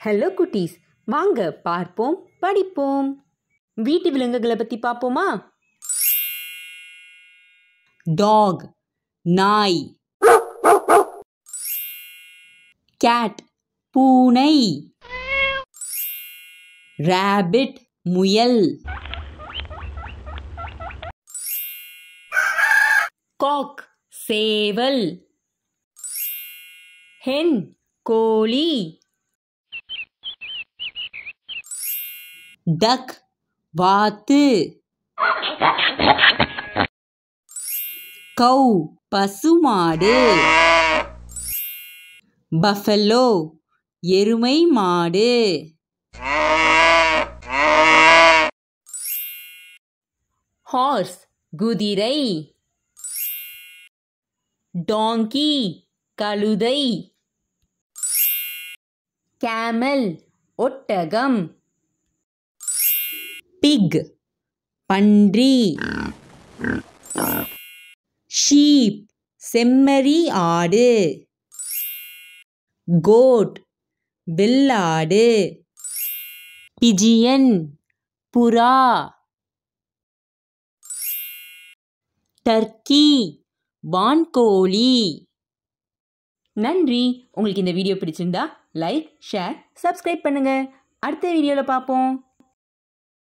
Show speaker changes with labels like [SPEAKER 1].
[SPEAKER 1] hello குட்டீஸ் வாங்க பார்ப்போம் படிப்போம் வீட்டு விலங்குகளை பற்றி பார்ப்போமா டாக் நாய் கேட் பூனை ரேபிட் முயல் காக் சேவல் ஹென் கோழி டக் வாத்து கௌ பசுமாடு பஃபலோ எருமை மாடு ஹார்ஸ் குதிரை டாங்கி கழுதை கேமல் ஒட்டகம் பிக் பன்றி ஷீப் செம்மறி ஆடு கோட் வெள்ளாடு பிஜியன் புறா டர்க்கி வான்கோழி நன்றி உங்களுக்கு இந்த வீடியோ பிடிச்சிருந்தா லைக் ஷேர் சப்ஸ்கிரைப் பண்ணுங்க அடுத்த வீடியோவில் பார்ப்போம்